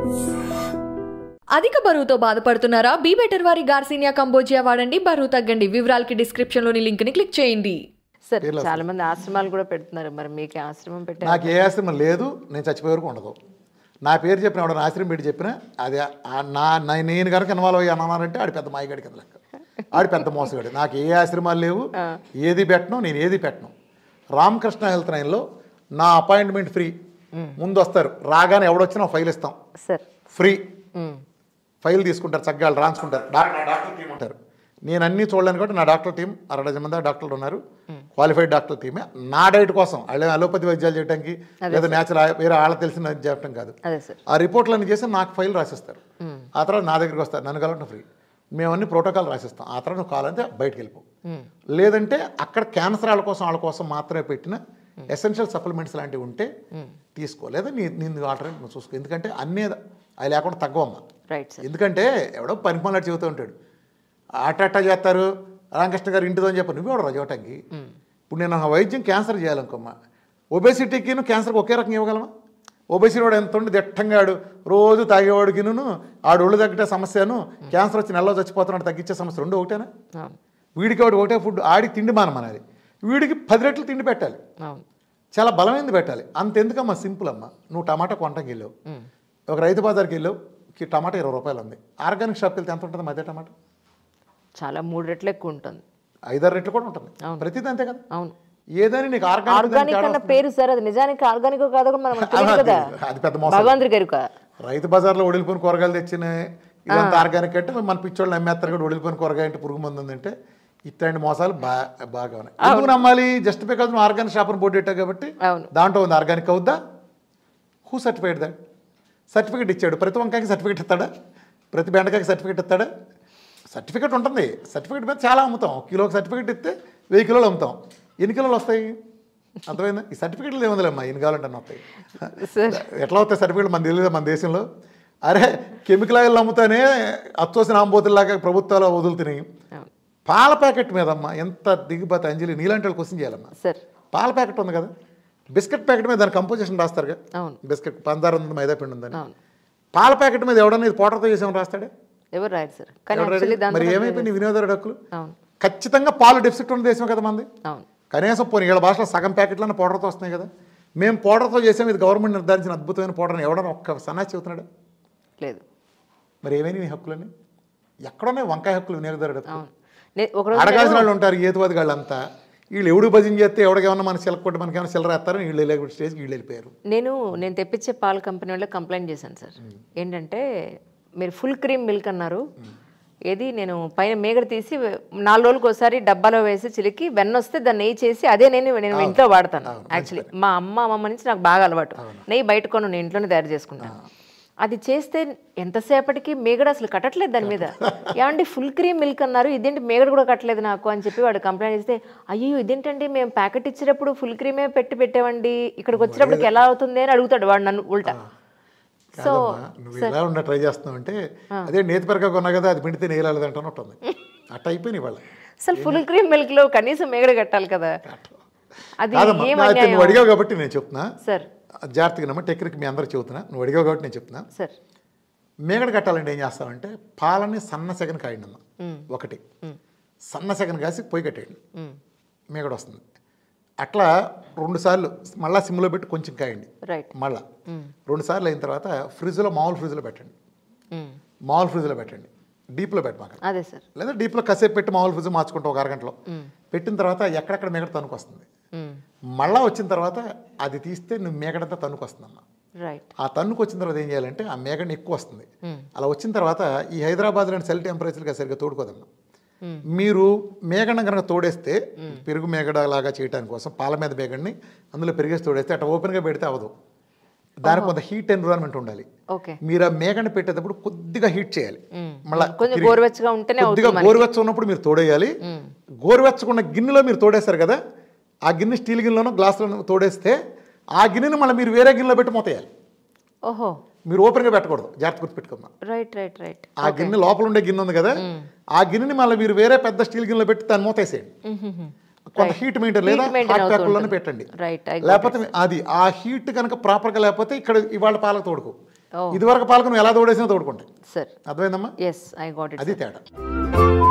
అధిక బరువుతో బాధపడుతున్నారా బీ బెటర్ వారి గార్సినియా కంబోజియా వాడండి బరువు తగ్గండి వివరాలకి డిస్క్రిప్షన్ లోని లింక్ ని క్లిక్ చేయండి సార్ చాలా మంది ఆశ్రమాలు కూడా పెడుతున్నారు మరి మీకు ఆశ్రమం పెట్టారు నాకు ఏ ఆశ్రమం లేదు నేను చచ్చిపోయే వరకు ఉండదు నా పేరు చెప్పిన ఎవడన్నా ఆశ్రమం పెట్టి చెప్పినా అది ఆ నా నా- నేను కనుక ఇన్వాల్వ్ అయ్యి అన్నానంటే ఆడి పెద్ద మాయగాడి కింద లెక్క ఆడి పెద్ద మోసగాడు నాకు ఏ ఆశ్రమాలు లేవు ఏది పెట్టను నేను ఏది పెట్టను రామకృష్ణ హెల్త్ లైన్లో నా అపాయింట్మెంట్ ఫ్రీ ముందు వస్తారు రాగానే ఎవడొచ్చినా ఫైల్ ఇస్తాం సార్ ఫ్రీ మ్. ఫైల్ తీసుకుంటారు చక్కగా వాళ్ళు రాసుకుంటారు డాక్టర్ డాక్టర్ టీం ఉంటారు నేను అన్నీ చూడలేను కాబట్టి నా డాక్టర్ టీం అరవై డజన్ మంది డాక్టర్లు ఉన్నారు క్వాలిఫైడ్ డాక్టర్ టీమే నా డైట్ కోసం వాళ్ళు అలోపతి వైద్యాలు చేయడానికి లేదా న్యాచురల్ వేరే వాళ్ళకి తెలిసిన చెప్పడం కాదు అదే సార్ ఆ రిపోర్ట్లన్నీ చేసి నాకు ఫైల్ రాసిస్తారు ఆ తర్వాత నా దగ్గరికి వస్తారు నన్ను కలవడం ఫ్రీ మేము అన్ని ప్రోటోకాల్ రాసిస్తాం ఆ తర్వాత నువ్వు కావాలంటే బయటకు వెళ్ళిపో లేదంటే అక్కడ క్యాన్సర్ వాళ్ళ కోసం వాళ్ళ కోసం మాత్రమే పెట్టిన ఎసెన్షియల్ సప్లిమెంట్స్ లాంటివి ఉంటే తీసుకో లేదా నీ నేను ఆల్టర్నేట్ నువ్వు చూసుకో ఎందుకంటే అన్నీ అవి లేకుండా తగ్గవమ్మా రైట్ సార్ ఎందుకంటే ఎవడో పని పనులు చెబుతూ ఉంటాడు ఆట అట్ట చేస్తారు రామకృష్ణ గారు ఇంటిదో అని చెప్పి నువ్వెవడు రజవటానికి ఇప్పుడు నేను ఆ వైద్యం క్యాన్సర్ చేయాలనుకోమ్మా ఒబేసిటీకిను క్యాన్సర్కి ఒకే రకం ఇవ్వగలమా ఒబేసిటీ వాడు ఎంత ఉండి దిట్టంగా ఆడు రోజు తాగేవాడికిను ఆడు ఒళ్ళు తగ్గితే సమస్యను క్యాన్సర్ వచ్చి నెలలో చచ్చిపోతున్నాడు తగ్గించే సమస్య రెండు ఒకటేనా అవును వీడికి వాడు ఒకటే ఫుడ్ ఆడికి తిండి మానం అనేది వీడికి పది రెట్లు తిండి పెట్టాలి అవును చాలా బలమైనది పెట్టాలి అంతెందుకమ్మా సింపుల్ అమ్మా నువ్వు టమాటా కొనటానికి వెళ్ళావు ఒక రైతు బజార్కి వెళ్ళావు కి టమాటా ఇరవై రూపాయలు ఉంది ఆర్గానిక్ షాప్కి వెళ్తే ఎంత ఉంటుంది మధ్య టమాటా చాలా మూడు రెట్లు ఎక్కువ ఉంటుంది ఐదారు రెట్లు కూడా ఉంటుంది ప్రతిదీ అంతే కదా అవును ఏదైనా నీకు ఆర్గానిక్ ఆర్గానిక్ అన్న పేరు సార్ అది నిజానికి ఆర్గానిక్ కాదో కూడా మనం తెలియదు కదా అది పెద్ద మోసం భగవంతుడి ఎరుక రైతు బజార్లో ఒడిలిపోయిన కూరగాయలు తెచ్చిన ఇదంతా ఆర్గానిక్ అంటే మన పిచ్చోళ్ళు నమ్మేస్తారు కూడా ఒడిలిపోయిన కూరగాయ అంటే పురుగు మంది ఉందంటే ఇట్లాంటి మోసాలు బా బాగా ఉన్నాయి ఎందుకు నమ్మాలి జస్ట్ బికాజ్ నువ్వు ఆర్గానిక్ షాప్ని బోర్డు పెట్టావు కాబట్టి అవును దాంట్లో ఉంది ఆర్గానిక్ అవుద్దా హూ సర్టిఫైడ్ దాట్ సర్టిఫికేట్ ఇచ్చాడు ప్రతి వంకాయకి సర్టిఫికేట్ ఇస్తాడా ప్రతి బెండకాయకి సర్టిఫికేట్ ఇస్తాడా సర్టిఫికేట్ ఉంటుంది సర్టిఫికేట్ మీద చాలా అమ్ముతాం కిలోకి సర్టిఫికేట్ ఇస్తే వెయ్యి కిలోలు అమ్ముతాం ఎన్ని కిలోలు వస్తాయి అర్థమైందా ఈ సర్టిఫికేట్లు ఏముందిలేమ్మా ఎన్ని కావాలంటే అన్నీ వస్తాయి సార్ ఎట్లా వస్తాయి సర్టిఫికేట్ మన తెలియదు మన దేశంలో అరే కెమికల్ ఆయిల్ అమ్ముతానే అచ్చోసిన ఆంబోతుల్లాగా ప్రభుత్వాలు వదులుతున్నాయి అవును పాల ప్యాకెట్ మీదమ్మా ఎంత దిగుబతి అంజలి నీలాంటి వాళ్ళు క్వశ్చన్ చేయాలమ్మా సార్ పాల ప్యాకెట్ ఉంది కదా బిస్కెట్ ప్యాకెట్ మీద దాని కంపోజిషన్ రాస్తారుగా అవును బిస్కెట్ పంచదార ఉంది మైదా పిండి ఉందని అవును పాల ప్యాకెట్ మీద ఎవడన్నా ఇది పౌడర్తో చేసామని రాస్తాడే ఎవరు రాయరు సార్ కానీ ఎవడు యాక్చువల్లీ రాయడు? దాంతో మరి ఏమైపోయింది వినియోగదారుడు హక్కులు అవును ఖచ్చితంగా పాలు డెఫిసిట్ ఉన్న దేశం కదా మంది అవును కనీసం పోనీ ఏళ్ళ భాషలో సగం ప్యాకెట్లను పౌడర్తో వస్తున్నాయి కదా మేము పౌడర్తో చేసాం ఇది గవర్నమెంట్ నిర్ధారించిన అద్భుతమైన పౌడర్ని ఎవడన్నా ఒక్క సన్నాసి చెబుతున్నాడు లేదు మరి ఏమైనా నీ హక్కులని ఎక్కడున్నాయి వంకాయ హక్కులు వినియోగదారుడు హక్కులు అవును నే- ఒకరోజు అడగాల్సిన వాళ్ళు ఉంటారు ఏతువాది వాళ్ళంతా వీళ్ళు ఎవడు భజన చేస్తే ఎవడికేమన్నా మన చిలకొట్టి మనకి ఏమైనా చిల్లర వేస్తారని వీళ్ళు వెళ్ళే స్టేజ్కి వీళ్ళు వెళ్ళిపోయారు నేను నేను తెప్పించే పాల కంపెనీ వాళ్ళకి కంప్లైంట్ చేశాను సార్ ఏంటంటే మీరు ఫుల్ క్రీమ్ మిల్క్ అన్నారు ఏది నేను పైన మేగడ తీసి నాలుగు రోజులకు ఒకసారి డబ్బాలో వేసి చిలికి వెన్న వస్తే దాన్ని నెయ్యి చేసి అదే నేను నేను ఇంట్లో వాడతాను యాక్చువల్లీ మా అమ్మ అమ్మమ్మ నుంచి నాకు బాగా అలవాటు నెయ్యి బయట కొను నేను ఇంట్లోనే తయారు చేసుకుంటాను అది చేస్తే ఎంతసేపటికి మేగడ అసలు కట్టట్లేదు దాని మీద ఏమండి ఫుల్ క్రీమ్ మిల్క్ అన్నారు ఇదేంటి మేగడ కూడా కట్టలేదు నాకు అని చెప్పి వాడు కంప్లైంట్ చేస్తే అయ్యో ఇదేంటండి మేము ప్యాకెట్ ఇచ్చేటప్పుడు ఫుల్ క్రీమే పెట్టి పెట్టామండి ఇక్కడికి వచ్చినప్పటికి ఎలా అవుతుంది అని అడుగుతాడు వాడు నన్ను ఉల్టా సో కాదమ్మా, నువ్వు ఇలా ఉండ ట్రై చేస్తున్నావు అంటే అదే నేతి పెరగ కొన్నా కదా అది పిండితే నేయలేదు అంటాను ఉంటుంది అట్ట అయిపోయింది ఇవాళ అసలు ఫుల్ క్రీమ్ మిల్క్ లో కనీసం మేగడ కట్టాలి కదా అది కాదమ్మా ఏం నా- అయితే అన్యాయం నువ్వు అడిగావు కాబట్టి నేను చెప్తున్నా సార్ జాగ్రత్తగా నమ్మ టెక్నిక్ మీ అందరికి చెబుతున్నా నువ్వు అడిగావు కాబట్టి నేను చెప్తున్నా సార్ మేగడ కట్టాలంటే ఏం చేస్తామంటే పాలని సన్న సెగన్ కాయండి అమ్మ ఒకటి సన్న సెగన్ కాసి పొయ్యి కట్టేయండి మ్, మేగడ వస్తుంది అట్లా రెండు సార్లు మళ్ళా సిమ్లో పెట్టి కొంచెం కాయండి రైట్ మళ్ళా రెండు సార్లు అయిన తర్వాత ఫ్రిడ్జ్లో మామూలు ఫ్రిడ్జ్లో పెట్టండి మ్, మామూలు ఫ్రిడ్జ్లో పెట్టండి డీప్లో పెట్టమాక అదే సార్ లేదా డీప్లో కాసేపు పెట్టి మామూలు ఫ్రిడ్జ్ మార్చుకుంటాం ఒక అరగంటలో పెట్టిన తర్వాత ఎక్కడెక్కడ మేగడ తణుకు వస్తుంది మ్, మళ్ళా వచ్చిన తర్వాత అది తీస్తే నువ్వు మేగడంతా తణుకు వస్తుందమ్మా రైట్ ఆ తన్నుకు వచ్చిన తర్వాత ఏం చేయాలంటే ఆ మేగడ ఎక్కువ వస్తుంది అలా వచ్చిన తర్వాత ఈ హైదరాబాద్ లాంటి సెల్ టెంపరేచర్గా సరిగ్గా తోడుకోదమ్మా మీరు మేగడ కనుక తోడేస్తే పెరుగు మేగడ లాగా చేయడానికి కోసం పాల మీద మేగడిని అందులో పెరిగేసి తోడేస్తే అట్లా ఓపెన్గా పెడితే అవ్వదు దానికి కొంత హీట్ ఎన్విరాన్మెంట్ ఉండాలి ఓకే మీరు ఆ మేగడ పెట్టేటప్పుడు కొద్దిగా హీట్ చేయాలి మళ్ళీ కొంచెం గోరువెచ్చగా ఉంటేనే కొద్దిగా గోరువెచ్చ ఉన్నప్పుడు మీరు తోడేయాలి గోరువెచ్చకున్న గిన్నెలో మీరు తోడేస్తారు కదా ఆ గిన్నె స్టీల్ గిన్నెలోనో గ్లాసులోనో తోడేస్తే ఆ గిన్నెని మళ్ళీ మీరు వేరే గిన్నెలో పెట్టి మూతేయాలి ఓహో మీరు ఓపెన్గా పెట్టకూడదు జాగ్రత్త గుర్తుపెట్టుకుందాం రైట్ రైట్ రైట్ ఆ గిన్నె లోపల ఉండే గిన్నె ఉంది కదా ఆ గిన్నెని మళ్ళీ మీరు వేరే పెద్ద స్టీల్ గిన్నెలో పెట్టి దాన్ని మూతేసేయండి కొంత హీట్ మెయింటైన్ లేదా maintain హాట్ అవుతూ ప్యాక్లోనే ఉంటుంది. పెట్టండి రైట్ లేకపోతే మీ- అది ఆ హీట్ కనుక ప్రాపర్గా లేకపోతే ఇక్కడ ఇవాళ పాలకు తోడుకు Oh. ఇదివరకు పాలకు నువ్వు ఎలా తోడేసినా తోడుకుంటాయి సార్ అర్థమైందమ్మా ఎస్ ఐ గాట్ ఇట్ అది తేడా